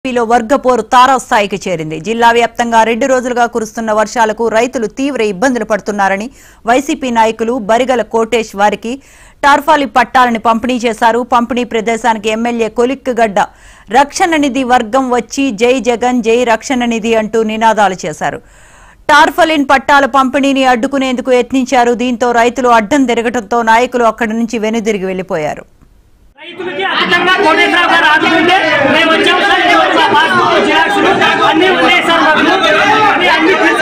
ఏపీలో వర్గపోరు తారాస్థాయికి చేరింది జిల్లా వ్యాప్తంగా రెండు రోజులుగా కురుస్తున్న వర్షాలకు రైతులు తీవ్ర ఇబ్బందులు పడుతున్నారని వైసీపీ నాయకులు బరిగల కోటేష్ వారికి టార్ఫాలి పట్టాలని పంపిణీ చేశారు పంపిణీ ప్రదేశానికి ఎమ్మెల్యే కొలిక్కిగడ్డ రక్షణ నిధి వర్గం వచ్చి జై జగన్ జై రక్షణ నిధి అంటూ నినాదాలు చేశారు టార్ఫలిన్ పట్టాల పంపిణీని అడ్డుకునేందుకు యత్నించారు దీంతో రైతులు అడ్డం తిరగడంతో నాయకులు అక్కడి నుంచి వెనుదిరిగి వెళ్లిపోయారు రైతులకి అధికంగా కోటేశ్వరరావు గారు ఆదుకుంటే మేము వచ్చాము సార్ ఇదిగో మా పాస్బుక్ జిరాక్స్లు అన్నీ ఉన్నాయి సార్ మాకు అన్నీ అన్ని